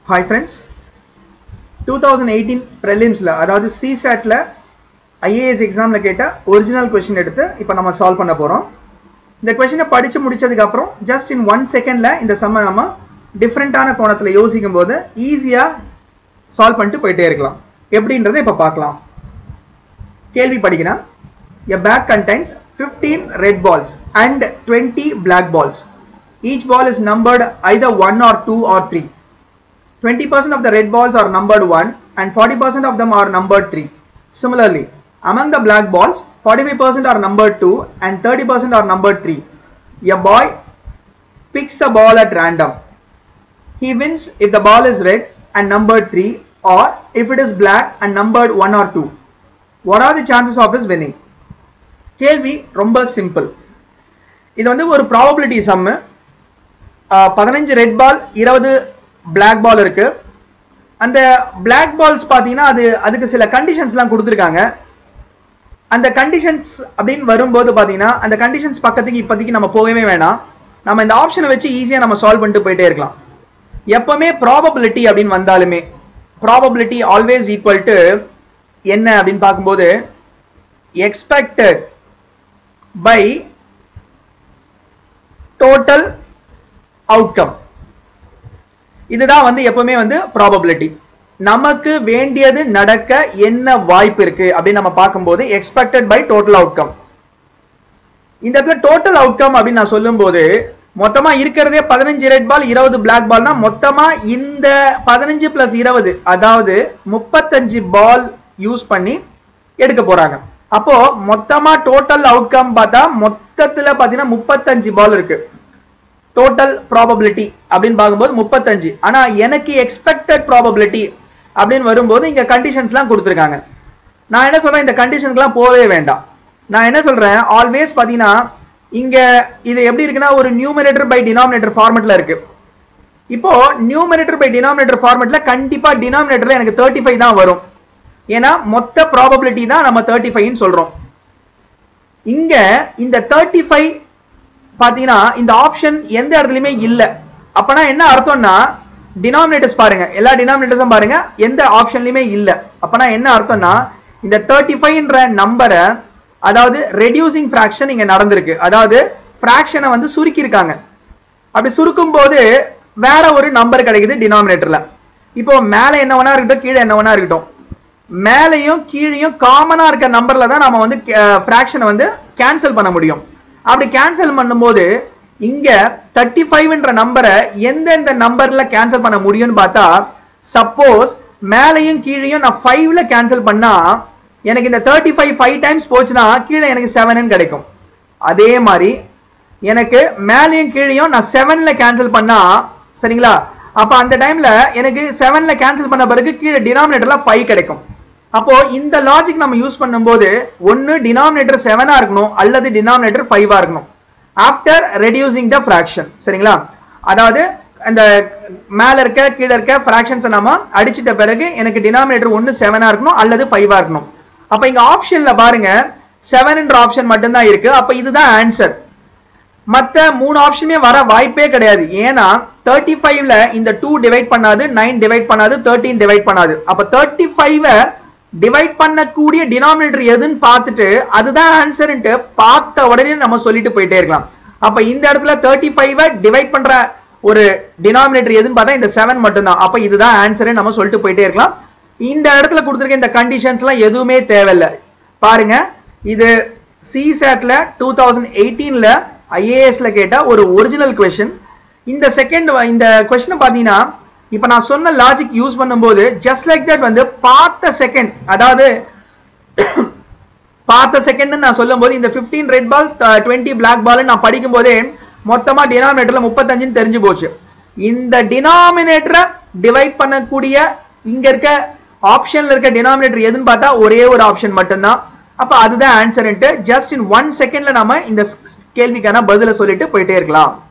Hi friends two thousand eighteen ப்ரெலிம்ஸில் அதாவது சிசேட்டில் ஐஏஎஸ் எக்ஸாமில் கேட்ட ஒரிஜினல் கொஷின் எடுத்து இப்போ நம்ம சால்வ் பண்ண போகிறோம் இந்த கொஷினை படித்து முடிச்சதுக்கப்புறம் ஜஸ்ட் இன் ஒன் செகண்டில் இந்த சம்ம நம்ம டிஃப்ரெண்ட்டான கோணத்தில் யோசிக்கும் போது ஈஸியாக சால்வ் பண்ணிட்டு போயிட்டே இருக்கலாம் எப்படின்றத இப்போ பார்க்கலாம் கேள்வி படிக்கிறேன் A bag contains 15 red balls and 20 black balls. Each ball is numbered either 1 or 2 or 3. 20% of the red balls are numbered 1 and 40% of them are numbered 3. Similarly, among the black balls, 45% are numbered 2 and 30% are numbered 3. A boy picks a ball at random. He wins if the ball is red and numbered 3 or if it is black and numbered 1 or 2. What are the chances of his winning? கேள்வி ரொம்ப simple இது வந்து ஒரு probability சம்மு பதினஞ்சு red பால் இருபது black பால் இருக்கு அந்த black balls பார்த்தீங்கன்னா அது அதுக்கு சில கண்டிஷன்ஸ்லாம் கொடுத்துருக்காங்க அந்த கண்டிஷன்ஸ் அப்படின்னு வரும்போது பார்த்தீங்கன்னா அந்த கண்டிஷன்ஸ் பக்கத்துக்கு இப்போதைக்கு நம்ம போகவே வேணாம் நம்ம இந்த ஆப்ஷனை வச்சு ஈஸியாக நம்ம சால்வ் பண்ணிட்டு போயிட்டே இருக்கலாம் எப்பவுமே ப்ராபபிலிட்டி அப்படின்னு வந்தாலுமே ப்ராபபிலிட்டி ஆல்வேஸ் ஈக்குவல் டு என்ன அப்படின்னு பார்க்கும்போது எக்ஸ்பெக்டட் by total outcome இதுதான் வந்து எப்பவுமே வந்து ப்ராபபிலிட்டி நமக்கு வேண்டியது நடக்க என்ன வாய்ப்பு இருக்கு அப்படின்னு நம்ம பார்க்கும்போது எக்ஸ்பெக்டட் பை டோட்டல் அவுட்கம் இந்த இடத்துல டோட்டல் அவுட்கம் அப்படின்னு நான் சொல்லும்போது மொத்தமா இருக்கிறதே பதினஞ்சு ரெட் பால் இருபது பிளாக் பால்னா மொத்தமா இந்த பதினஞ்சு பிளஸ் இருபது அதாவது முப்பத்தஞ்சு பால் யூஸ் பண்ணி எடுக்க போறாங்க அப்போ மொத்தமா டோட்டல் அவுட்கம் பார்த்தா மொத்தத்துல பாத்தீங்கன்னா முப்பத்தஞ்சு பால் இருக்கு டோட்டல் ப்ராபபிலிட்டி அப்படின்னு பார்க்கும்போது முப்பத்தஞ்சு ஆனா எனக்கு எக்ஸ்பெக்டட் ப்ராபபிலிட்டி அப்படின்னு வரும்போது இங்க கண்டிஷன்ஸ்லாம் கொடுத்துருக்காங்க நான் என்ன சொல்றேன் இந்த கண்டிஷனுக்குலாம் போகவே வேண்டாம் நான் என்ன சொல்றேன் ஆல்வேஸ் பாத்தீங்கன்னா இங்க இது எப்படி இருக்குன்னா ஒரு நியூமினேட்டர் பை டினாமினேட்டர் ஃபார்மெட்ல இருக்கு இப்போ நியூமினேட்டர் பை டினாமினேட்டர் ஃபார்மெட்ல கண்டிப்பா டினாமினேட்டர்ல எனக்கு தேர்ட்டி ஃபைவ் தான் வரும் ஏன்னா மொத்த ப்ராபபிலிட்டி தான் நம்ம தேர்ட்டி ஃபைவ்னு சொல்றோம் இங்க இந்த தேர்ட்டி ஃபைவ் பாத்தீங்கன்னா இந்த ஆப்ஷன் எந்த இடத்துலயுமே இல்ல அப்பனா என்ன அர்த்தம்னா டினாமினேட்டர்ஸ் பாருங்க எல்லா டினாமினேட்டர்ஸும் பாருங்க எந்த ஆப்ஷன்லயுமே இல்ல அப்பனா என்ன அர்த்தம்னா இந்த தேர்ட்டி ஃபைவ்ன்ற நம்பரை அதாவது ரெடியூசிங் ஃபிராக்ஷன் இங்க நடந்திருக்கு அதாவது ஃபிராக்ஷனை வந்து சுருக்கியிருக்காங்க அப்படி சுருக்கும் போது வேற ஒரு நம்பர் கிடைக்குது டினாமினேட்டர்ல இப்போ மேல என்ன வேணா இருக்கட்டும் கீழே என்ன வேணா இருக்கட்டும் மேலையும் கீழையும் காமனா இருக்க நம்பர்ல தான் நம்ம வந்து ஃபிராக்ஷனை வந்து கேன்சல் பண்ண முடியும் அப்படி கேன்சல் பண்ணும்போது இங்க தேர்ட்டி ஃபைவ்ன்ற நம்பரை எந்தெந்த நம்பர்ல கேன்சல் பண்ண முடியும்னு பார்த்தா சப்போஸ் மேலையும் கீழையும் நான் ஃபைவ்ல கேன்சல் பண்ணா எனக்கு இந்த தேர்ட்டி ஃபைவ் ஃபைவ் டைம்ஸ் போச்சுன்னா கீழே எனக்கு செவன் கிடைக்கும் அதே மாதிரி எனக்கு மேலையும் கீழையும் நான் செவன்ல கேன்சல் பண்ணா சரிங்களா அப்ப அந்த டைம்ல எனக்கு செவன்ல கேன்சல் பண்ண பிறகு கீழே டினாமினேட்டர்ல ஃபைவ் கிடைக்கும் அப்போ இந்த லாஜிக் நம்ம யூஸ் பண்ணும்போது ஒன்னு டினாமினேட்டர் செவனா இருக்கணும் அல்லது டினாமினேட்டர் ஃபைவா இருக்கணும் ஆஃப்டர் ரெடியூசிங் த ஃபிராக்ஷன் சரிங்களா அதாவது அந்த மேல இருக்க கீழே இருக்க ஃபிராக்ஷன்ஸை நம்ம அடிச்சிட்ட பிறகு எனக்கு டினாமினேட்டர் ஒன்னு செவனா இருக்கணும் அல்லது ஃபைவா இருக்கணும் அப்ப இங்க ஆப்ஷன்ல பாருங்க செவன்ன்ற ஆப்ஷன் மட்டும்தான் இருக்கு அப்ப இதுதான் ஆன்சர் மத்த மூணு ஆப்ஷனுமே வர வாய்ப்பே கிடையாது ஏன்னா தேர்ட்டி ஃபைவ்ல இந்த டூ டிவைட் பண்ணாது நைன் டிவைட் பண்ணாது தேர்ட்டீன் டிவைட் பண்ணாது அப்ப தேர்ட்டி ஃபைவ் டிவைட் பண்ணக்கூடிய டினாமினேட்டர் எதுன்னு பார்த்துட்டு அதுதான் ஆன்சர்ன்ட்டு பார்த்த உடனே நம்ம சொல்லிட்டு போயிட்டே இருக்கலாம் அப்ப இந்த இடத்துல தேர்ட்டி ஃபைவ் டிவைட் பண்ற ஒரு டினாமினேட்டர் எதுன்னு பார்த்தா இந்த செவன் மட்டும்தான் அப்ப இதுதான் ஆன்சர் நம்ம சொல்லிட்டு போயிட்டே இருக்கலாம் இந்த இடத்துல கொடுத்துருக்க இந்த கண்டிஷன்ஸ் எல்லாம் எதுவுமே தேவையில்லை பாருங்க இது சிசேட்ல டூ தௌசண்ட் எயிட்டீன்ல ஐஏஎஸ்ல கேட்ட ஒரு ஒரிஜினல் கொஸ்டின் இந்த செகண்ட் இந்த கொஸ்டின் பாத்தீங்கன்னா இப்ப நான் சொன்ன லாஜிக் யூஸ் பண்ணும்போது ஜஸ்ட் லைக் தட் வந்து பார்த்த செகண்ட் அதாவது பார்த்த செகண்ட் நான் சொல்லும் போது இந்த fifteen red ball twenty black ball நான் படிக்கும் போதே மொத்தமா டினாமினேட்டர்ல முப்பத்தஞ்சுன்னு தெரிஞ்சு போச்சு இந்த டினாமினேட்டரை டிவைட் பண்ணக்கூடிய இங்க இருக்க ஆப்ஷன்ல இருக்க டினாமினேட்டர் எதுன்னு பார்த்தா ஒரே ஒரு ஆப்ஷன் மட்டும்தான் அப்ப அதுதான் ஆன்சர்ன்ட்டு ஜஸ்ட் இன் ஒன் செகண்ட்ல நாம இந்த கேள்விக்கான பதில சொல்லிட்டு போயிட்டே இருக்கலாம்